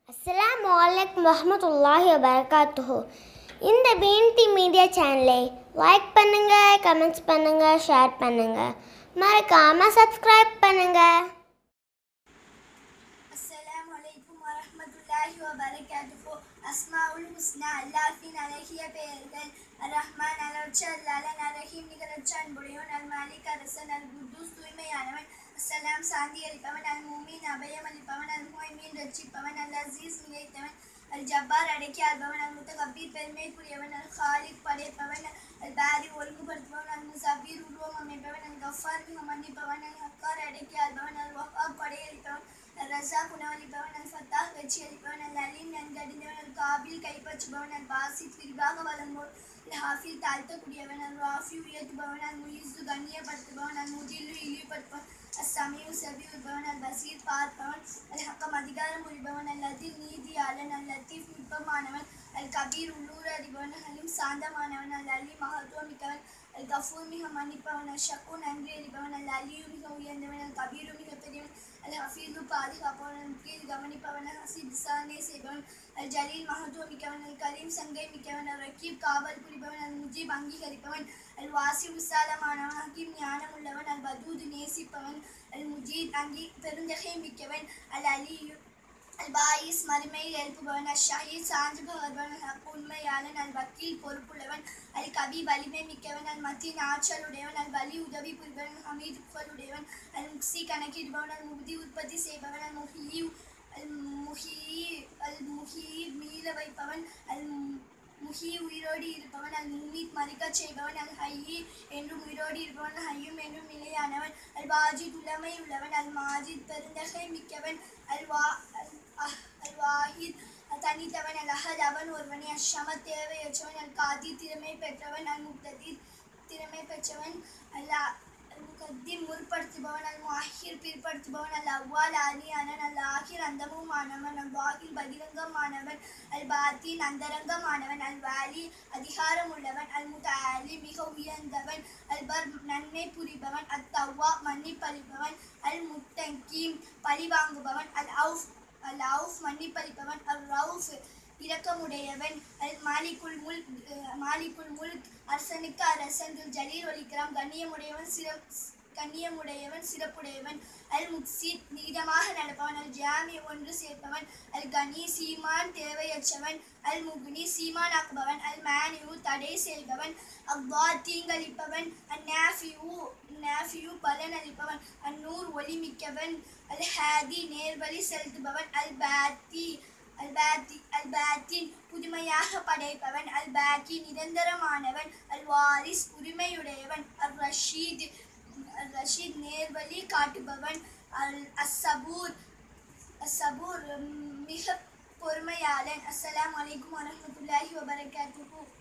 அஸ்ஸலாமு அலைக்கும் வரஹ்மத்துல்லாஹி வபரகாத்துஹு இந்த பிஎன்டி மீடியா சேனலை லைக் பண்ணுங்க கமெண்ட்ஸ் பண்ணுங்க ஷேர் பண்ணுங்க மறக்காம சப்ஸ்கிரைப் பண்ணுங்க அஸ்ஸலாமு அலைக்கும் வரஹ்மத்துல்லாஹி வபரகாத்துஹு அஸ்மாவுல் ஹுஸ்னா அல்லாஹ்வின் அழகிய பெயர்கள் ரஹ்மான் அலர்ச்ச அல்லாலன் அரஹீம் நிகரச்ச அன்புடையோன் அல் மாலிக் அரசன் அல் குத்தூஸ் தூய்மையானவன் அஸ்ஸலாம் சாந்தி அளிப்பவன் அல் மூமின் அபயம் அளிப்பவன் அல் முஹைமீன் ரட்சிப்பவன் அல் அசீஸ் நிலைத்தவன் அல் ஜப்பார் அடக்கி ஆள்பவன் அல் முத்தகபீர் பெருமைக்குரியவன் அல் ஹாலிக் படைப்பவன் அல் பாரி ஒழுங்குபடுத்துபவன் அல் முசபீர் உருவம் அமைப்பவன் அல் கஃபார் மிக மன்னிப்பவன் அல் ஹக்கார் அடக்கி ஆள்பவன் அல் வஹாப் படையளிப்பவன் அல் ரஸாக் உணவளிப்பவன் அல் ஃபத்தாஹ் வெற்றி அளிப்பவன் அல் அலீம் நன்கடிந்தவன் அல் காபில் கைப்பற்றுபவன் அல் பாசித் விரிவாக வழங்குவோர் அல் ஹாஃபில் தாழ்த்தக்கூடியவன் அல் ராஃபி உயர்த்துபவன் அல் முயிசு கண்ணியப்படுத்துபவன் அல் முஜில்லு இழிவுபடுத்துபவன் அல் சமீவு செவி உற்பவன் அல் பசீர் பார்ப்பவன் அல் ஹக்கம் அதிகாரம் புரிபவன் அல் லத்தீப் நீதியாளன் அல் லத்தீப் நுட்பமானவன் அல் கபீர் உள்ளூர் அறிபவன் ஹலீம் சாந்தமானவன் அல் அலி மகத்துவமிக்கவன் அல் கஃபூர் மிக மன்னிப்பவன் அல் ஷக்கு நன்றி அறிபவன் அல் அலியு மிக உயர்ந்தவன் அல் கபீரு மிக பெரியவன் அல் ஹஃபீது பாதுகாப்பவன் அல் கீழ் கவனிப்பவன் அல் ஹசீப் விசாரணை செய்பவன் அல் ஜலீல் மகத்துவமிக்கவன் அல் கரீம் சங்கை மிக்கவன் அல் ரக்கீப் காவல் புரிபவன் அல் முஜீப் அங்கீகரிப்பவன் அல் வாசி விசாலமானவன் ஹக்கீம் ஞானமுள்ளவன் அல் பதூது நேசிப்பவன் அல் முஜீத் அங்கி பெருந்தகை மிக்கவன் அல் அலியு அல் பாயிஸ் மறுமையில் எழுப்புபவன் அல் ஷஹீத் சான்று பகர்பவன் அல் ஹக் உண்மையாளன் அல் வக்கீல் பொறுப்புள்ளவன் அல் கபி வலிமை மிக்கவன் அல் மத்தின் ஆற்றலுடையவன் அல் வலி உதவி புரிபவன் அல் ஹமீத் புகழுடையவன் அல் முக்சி கணக்கிடுபவன் அல் முகுதி உற்பத்தி செய்பவன் அல் முஹி அல் முஹி அல் முஹி மீள வைப்பவன் அல் முஹி உயிரோடு இருப்பவன் அல் முமீத் மறிக்கச் செய்பவன் அல் ஹையி என்றும் உயிரோடு இருப்பவன் ஹையும் என்றும் நிலையானவன் அல் வாஜித் உலமை உள்ளவன் அல் மாஜித் பெருந்தகை மிக்கவன் அல் வா அல் அஹ் அல் வாஹித் தனித்தவன் அல் அஹத் அவன் ஒருவனே அஷம தேவையற்றவன் அல் காதி திறமை பெற்றவன் அல் முக்ததி திறமை பெற்றவன் அல் அ- அல் முகத்திம் முற்படுத்துபவன் அல் முஹிர் பிற்படுத்துபவன் அல் அவ்வால் ஆலியானன் அல் ஆஹிர் அந்தமுமானவன் அல் வாஹில் பகிரங்கமானவன் அல் பாத்தின் அந்தரங்கமானவன் அல் வாலி அதிகாரம் உள்ளவன் அல் முதாலி மிக உயர்ந்தவன் அல் பர் நன்மை புரிபவன் அத் தவ்வா மன்னிப்பளிப்பவன் அல் முத்தங்கீம் பழி வாங்குபவன் அல் அவுஃப் அல் அவுஃப் மன்னிப்பளிப்பவன் அல் ரவுஃப் இரக்கமுடையவன் அல் மாலிகுல் முல்க் அஹ், மாலிகுல் முல்க் அரசனுக்கு அரசன் துல் ஜலீல் ஒலிக்கிறான் கண்ணியமுடையவன் சிற கண்ணியமுடையவன் சிறப்புடையவன் அல் முக்சித் நீதமாக நடப்பவன் அல் ஜாமி ஒன்று சேர்ப்பவன் அல் கனி சீமான் தேவையற்றவன் அல் முக்னி சீமான் ஆக்குபவன் அல் மேனியு தடை செய்பவன் அவ்வா தீங்களிப்பவன் அல் நாஃபியு நாஃபியு பலன் அளிப்பவன் அந்நூர் ஒளிமிக்கவன் அல் ஹாதி நேர்வழி செலுத்துபவன் அல் பாத்தி அல் பாத்தி அல் பாத்தின் புதுமையாக படைப்பவன் அல் பாக்கி நிரந்தரமானவன் அல் வாரிஸ் உரிமையுடையவன் அல் ரஷீத் அல் ரஷீத் நேர்வழி காட்டுபவன் அல் அஸ்ஸபூர் அஸ்ஸபூர் மிக பொறுமையாளன் அஸ்ஸலாமு அலைக்கும் வரஹ்மத்துல்லாஹி வபரகாத்துஹு